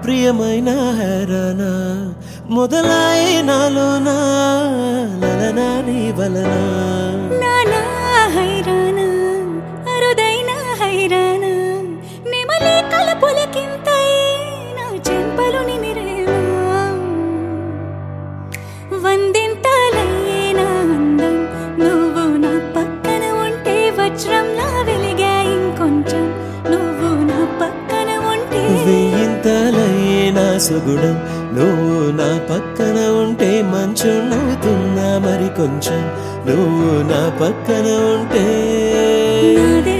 ప్రియమైన హెరానా మొదలాయి నాలోనా లలనా నీ వలన నానా హైరాణ అరుదైన హైరాణ నెమలి కలపులకింతై నా చెంపలు నిమిరేవా వందింతలయ్యేనా అందం నువ్వు నా పక్కన ఉంటే వజ్రంలా వెలిగా ఇంకొంచెం నువ్వు నా పక్కన ఉంటే వెయ్యింతలైనా సుగుణం నువ్వు నా పక్కన ఉంటే మంచు నవ్వుతున్నా మరి కొంచెం నువ్వు నా పక్కన ఉంటే నాదే